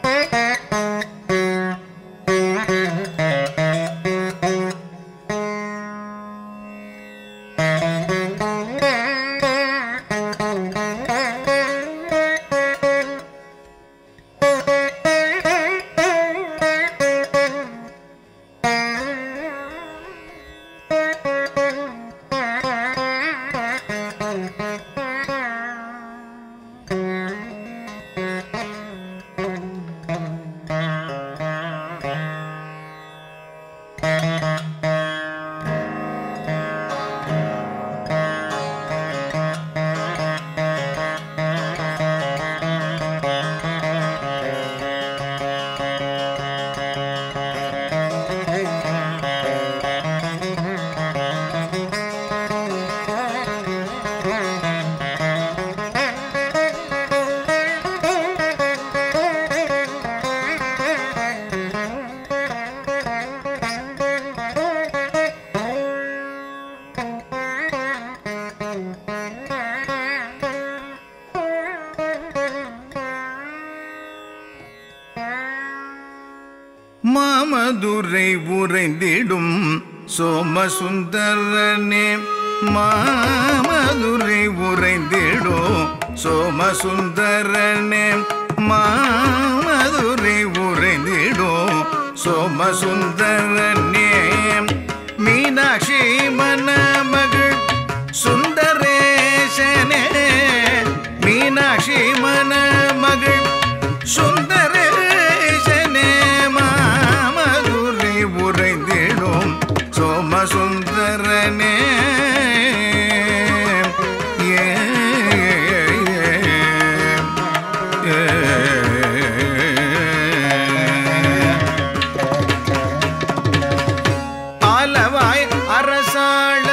மாமதுரை உறைந்திடும் சோமசுந்தரனே மாமதுரை உறைந்திடும் சோமசுந்தரனே மாமதுரை உறைந்திடும் சோமசுந்தரனே மீனாட்சி மணமகள் சுந்தரேசனே மீனாட்சி மணமகள் சுந்தரேசனே மாமதுரை உறைந்திடும் சோமசுந்தரனே ஏ, ஏ, ஏ. ஆலவாய் அரசாள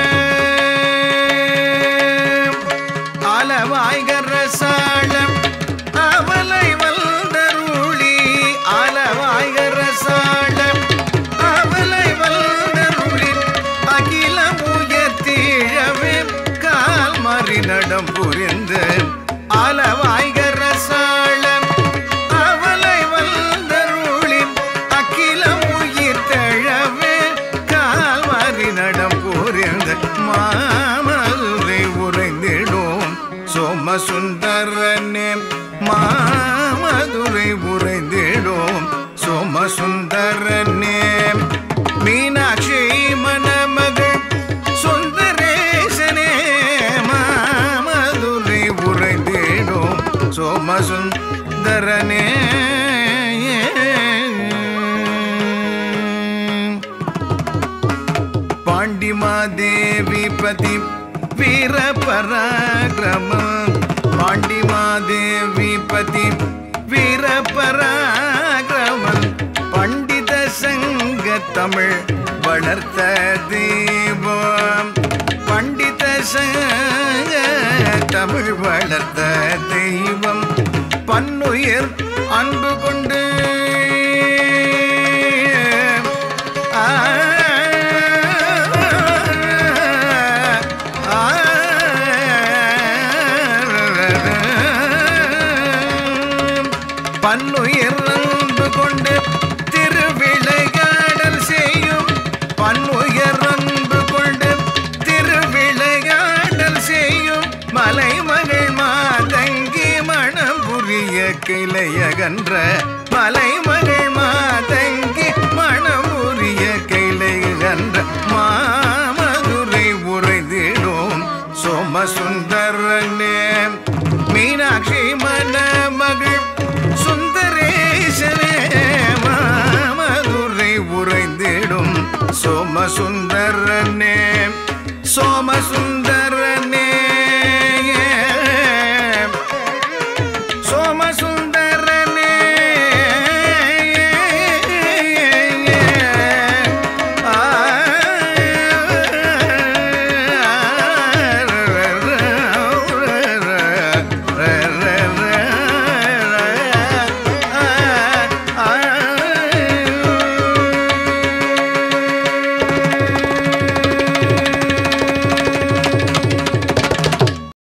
ஆலவாய் அரசாளம் அவலை வந்தருளி ஆலவாய் அரசாளம் அவலை வந்தருளி அகிலம் உயர்த்திழவே கால் மாறி நடம் புரிந்து ஆலவாய் அரசாளம் அவலை வந்தருளின் அகிலம் உயிர் தழவே கால்வாரி நடம் புரிந்த மாமதுரை உறைந்திடும் சோமசுந்தரனே மாமதுரை உறைந்திடும் சோமசுந்தரனே மீனாட்சி மணமகள் சுந்தரேசனே மாமதுரை உறைந்திடும் சோமசுந்தரனே பாண்டிமாதேவி பதி வீர பராக்கிரம பாண்டிமாதேவி பதி வீர பராக்கிரம பண்டித சங்க தமிழ் வளர்த்த தெய்வம் பண்டித சங்க தமிழ் வளர்த்த தெய்வம் பன்னுயிர் அன்பு கொண்டு ஆ, ஆ, பன்னுயிர் அன்பு கொண்டு திருவிளையாடல் செய்யும் பன்னுயர் அன்பு கொண்டு திருவிளையாடல் செய்யும் மலைமகள் மாதங்கி மணம் புரிய கிளையகன்ற மலைமகள் மாதங்கி மணம் புரிய கிளையகன்ற மாமதுரை உறைதிடும் சோமசுந்தரனே மீனாட்சி மணமகள் சுந்தரேசனே மாமதுரை உறைந்திடும் சோமசுந்தரனே சோமசுந்தர